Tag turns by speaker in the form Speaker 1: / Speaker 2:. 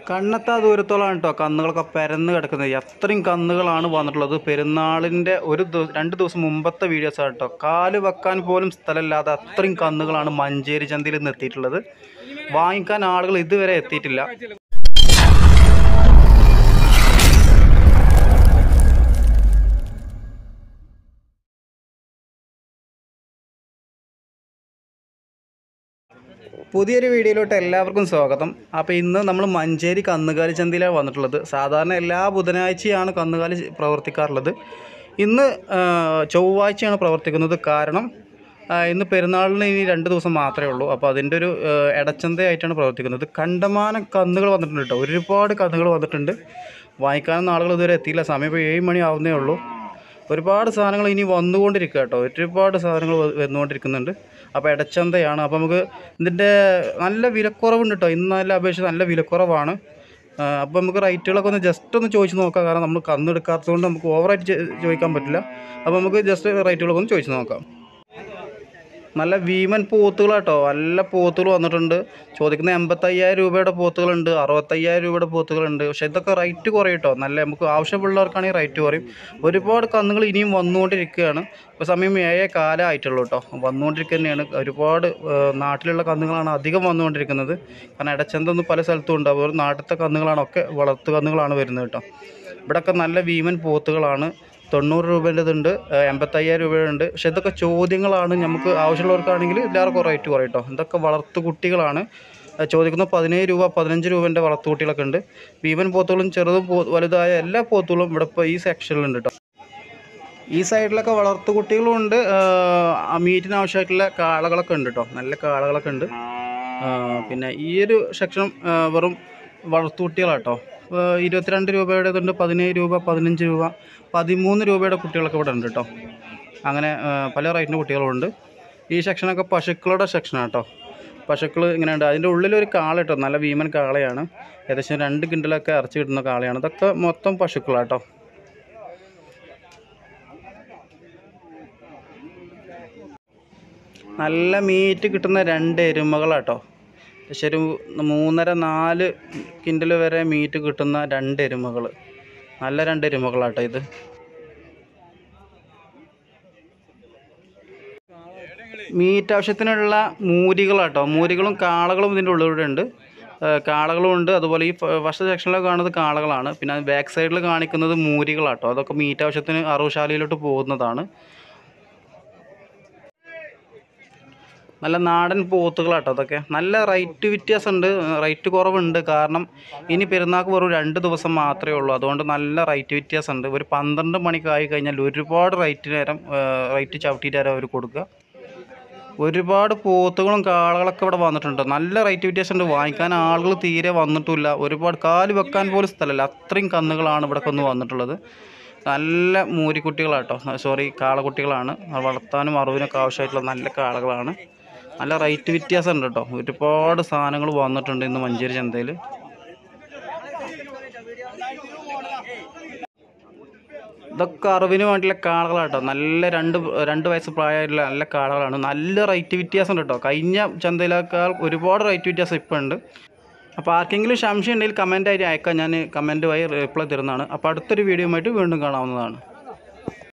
Speaker 1: കണ്ണെത്താ ദൂരത്തോളാണ് കേട്ടോ കന്നുകളൊക്കെ പരന്ന് കിടക്കുന്നത് അത്രയും കന്നുകളാണ് വന്നിട്ടുള്ളത് പെരുന്നാളിൻ്റെ ഒരു ദിവസം രണ്ട് ദിവസം മുമ്പത്തെ വീഡിയോസാണ് കേട്ടോ കാല് വെക്കാൻ പോലും സ്ഥലമില്ലാതെ അത്രയും കന്നുകളാണ് മഞ്ചേരി ചന്തയിൽ നിന്ന് എത്തിയിട്ടുള്ളത് വാങ്ങിക്കാൻ ആളുകൾ ഇതുവരെ എത്തിയിട്ടില്ല പുതിയൊരു വീഡിയോയിലോട്ട് എല്ലാവർക്കും സ്വാഗതം അപ്പോൾ ഇന്ന് നമ്മൾ മഞ്ചേരി കന്നുകാലി ചന്തയിലാണ് വന്നിട്ടുള്ളത് സാധാരണ എല്ലാ ബുധനാഴ്ചയാണ് കന്നുകാലി പ്രവർത്തിക്കാറുള്ളത് ഇന്ന് ആ, ചൊവ്വാഴ്ചയാണ് പ്രവർത്തിക്കുന്നത് കാരണം ആ, ഇന്ന് പെരുന്നാളിന് ഇനി രണ്ട് ദിവസം മാത്രമേ ഉള്ളൂ അപ്പോൾ അതിൻ്റെ ഒരു ആ, ഇടച്ചന്തയായിട്ടാണ് പ്രവർത്തിക്കുന്നത് കണ്ടമാനം കന്നുകൾ വന്നിട്ടുണ്ട് കേട്ടോ ഒരുപാട് കന്നുകൾ വന്നിട്ടുണ്ട് വാങ്ങിക്കാനൊന്നും ആളുകൾ ഇതുവരെ എത്തിയില്ല സമയം ഇപ്പോൾ ഏഴ് മണി ആവുന്നേ ഉള്ളൂ ഒരുപാട് സാധനങ്ങൾ ഇനി വന്നുകൊണ്ടിരിക്കുക കേട്ടോ ഒരുപാട് സാധനങ്ങൾ വ- വന്നുകൊണ്ടിരിക്കുന്നുണ്ട് അപ്പോൾ ഇടച്ചന്തയാണ് അപ്പോൾ നമുക്ക് ഇതിൻ്റെ നല്ല വിലക്കുറവുണ്ട് കേട്ടോ ഇന്ന് നല്ല അപേക്ഷിച്ച് നല്ല വിലക്കുറവാണ് അപ്പോൾ നമുക്ക് റേറ്റുകളൊക്കെ ഒന്ന് ജസ്റ്റ് ഒന്ന് ചോദിച്ച് നോക്കാം കാരണം നമ്മൾ കന്നെടുക്കാത്തതുകൊണ്ട് നമുക്ക് ഓവറായിട്ട് ചോ- ചോദിക്കാൻ പറ്റില്ല അപ്പോൾ നമുക്ക് ജസ്റ്റ് റേറ്റുകളൊക്കെ ഒന്ന് ചോദിച്ച് നോക്കാം നല്ല ഭീമൻ പോത്തുകളാട്ടോ നല്ല പോത്തുകൾ വന്നിട്ടുണ്ട് ചോദിക്കുന്ന എൺപത്തയ്യായിരം രൂപയുടെ പോത്തുകളുണ്ട് അറുപത്തയ്യായിരം രൂപയുടെ പോത്തുകളുണ്ട് പക്ഷേ ഇതൊക്കെ റേറ്റ് കുറയും കേട്ടോ നല്ല നമുക്ക് ആവശ്യമുള്ളവർക്കാണെങ്കിൽ റേറ്റ് കുറയും ഒരുപാട് കന്നുകൾ ഇനിയും വന്നുകൊണ്ടിരിക്കുകയാണ് ഇപ്പോൾ സമയം ഏഴേ കാലം ആയിട്ടുള്ളൂ കേട്ടോ വന്നുകൊണ്ടിരിക്കുക തന്നെയാണ് ഒരുപാട് ഏഹ്, നാട്ടിലുള്ള കന്നുകളാണ് അധികം വന്നുകൊണ്ടിരിക്കുന്നത് കാരണം ഇടച്ചന്തൊന്നും പല സ്ഥലത്തും ഉണ്ട് അപ്പോൾ നാട്ടിലത്തെ കന്നുകളാണ് ഒക്കെ വളർത്തു കന്നുകളാണ് വരുന്നത് കേട്ടോ ഇവിടെയൊക്കെ നല്ല ഭീമൻ പോത്തുകളാണ് തൊണ്ണൂറ് രൂപേൻ്റെതുണ്ട് എൺപത്തയ്യായിരം രൂപയുണ്ട് പക്ഷേ ഇതൊക്കെ ചോദ്യങ്ങളാണ് നമുക്ക് ആവശ്യമുള്ളവർക്കാണെങ്കിൽ എല്ലാവർക്കും റേറ്റ് കുറയും കേട്ടോ ഇതൊക്കെ വളർത്തു കുട്ടികളാണ് ആ, ചോദിക്കുന്ന പതിനേഴ് രൂപ പതിനഞ്ച് രൂപേൻ്റെ വളർത്തു കുട്ടികളൊക്കെ ഉണ്ട് ഭീമൻ പോത്തുകളും ചെറുതും പോ വലുതായ എല്ലാ പോത്തുകളും ഇവിടെ ഇപ്പോൾ ഈ സെക്ഷനിലുണ്ട് കേട്ടോ ഈ സൈഡിലൊക്കെ വളർത്തു കുട്ടികളും ഉണ്ട് ആ, മീറ്റിന് ആവശ്യമായിട്ടുള്ള കാളകളൊക്കെ ഉണ്ട് കേട്ടോ നല്ല കാളകളൊക്കെ ഉണ്ട് ആ, പിന്നെ ഈ ഒരു സെക്ഷൻ ആ, വെറും വളർത്തുകുട്ടികളാട്ടോ ഇരുപത്തിരണ്ട് രൂപയുടേതുണ്ട് പതിനേഴ് രൂപ പതിനഞ്ച് രൂപ പതിമൂന്ന് രൂപയുടെ കുട്ടികളൊക്കെ ഇവിടെ ഉണ്ട് കേട്ടോ അങ്ങനെ ആ, പല റേറ്റിൻ്റെ കുട്ടികളുണ്ട് ഈ സെക്ഷനൊക്കെ പശുക്കളുടെ സെക്ഷനാണ് കേട്ടോ പശുക്കൾ ഇങ്ങനെ ഉണ്ട് അതിൻ്റെ ഉള്ളിലൊരു കാള കേട്ടോ നല്ല ഭീമൻ കാളയാണ് ഏകദേശം രണ്ട് കിണ്ടലൊക്കെ ഇറച്ചി കിട്ടുന്ന കാളയാണ് ഇതൊക്കെ മൊത്തം പശുക്കളാട്ടോ നല്ല മീറ്റ് കിട്ടുന്ന രണ്ട് എരുമകളാട്ടോ പക്ഷെ ഒരു മൂന്നര നാല് കിൻഡൽ വരെ മീറ്റ് കിട്ടുന്ന രണ്ട് എരുമകൾ നല്ല രണ്ട് എരുമകളാട്ടോ ഇത് മീറ്റ് ആവശ്യത്തിനുള്ള മൂരികളാട്ടോ മൂരികളും കാളകളും ഇതിൻ്റെ ഉള്ളിലൂടെ ഉണ്ട് ഏഹ് കാളകളും ഉണ്ട് അതുപോലെ ഈ ഫസ്റ്റ് സെക്ഷനിലൊക്കെ കാണുന്നത് കാളകളാണ് പിന്നെ ബാക്ക് സൈഡിൽ കാണിക്കുന്നത് മൂരികളാട്ടോ അതൊക്കെ മീറ്റ് ആവശ്യത്തിന് അറുശാലയിലോട്ട് പോകുന്നതാണ് നല്ല നാടൻ പോത്തുകളാട്ടോ അതൊക്കെ നല്ല റേറ്റ് വ്യത്യാസമുണ്ട് റേറ്റ് കുറവുണ്ട് കാരണം ഇനി പെരുന്നാൾക്ക് വെറും രണ്ട് ദിവസം മാത്രമേ ഉള്ളൂ അതുകൊണ്ട് നല്ല റേറ്റ് വ്യത്യാസമുണ്ട് ഒരു പന്ത്രണ്ട് മണിക്കായി കഴിഞ്ഞാൽ ഒരുപാട് റേറ്റ് നേരം റേറ്റ് ചവിട്ടിയിട്ട് നേരം അവർ കൊടുക്കുക ഒരുപാട് പോത്തുകളും കാളകളൊക്കെ ഇവിടെ വന്നിട്ടുണ്ട് നല്ല റേറ്റ് വ്യത്യാസം ഉണ്ട് വാങ്ങിക്കാൻ ആളുകൾ തീരെ വന്നിട്ടില്ല ഒരുപാട് കാല് വെക്കാൻ പോലും സ്ഥലമില്ല അത്രയും കന്നുകളാണ് ഇവിടെ ഒന്ന് വന്നിട്ടുള്ളത് നല്ല മൂരിക്കുട്ടികളാട്ടോ സോറി കാളക്കുട്ടികളാണ് അത് വളർത്താനും അറിവിനൊക്കെ ആവശ്യമായിട്ടുള്ള നല്ല കാളകളാണ് നല്ല റേറ്റ് വ്യത്യാസം ഉണ്ട് കേട്ടോ ഒരുപാട് സാധനങ്ങൾ വന്നിട്ടുണ്ട് ഇന്ന് മഞ്ചേരി ചന്തയിൽ ഇതൊക്കെ അറിവിന് വേണ്ടിയുള്ള കാളകളാട്ടോ നല്ല രണ്ട് രണ്ട് വയസ്സ് പ്രായമായിട്ടുള്ള നല്ല കാളകളാണ് നല്ല റേറ്റ് വ്യത്യാസം ഉണ്ട് കേട്ടോ കഴിഞ്ഞ ചന്തയിലേക്കാൾ ഒരുപാട് റേറ്റ് വ്യത്യാസം ഇപ്പോൾ ഉണ്ട് അപ്പോൾ ആർക്കെങ്കിലും സംശയം ഉണ്ടെങ്കിൽ കമൻ്റ് ആയിട്ട് അയക്കാം ഞാൻ കമൻറ്റ് വഴി റിപ്ലൈ തരുന്നതാണ് അപ്പോൾ അടുത്തൊരു വീഡിയോ ആയിട്ട് വീണ്ടും കാണാവുന്നതാണ്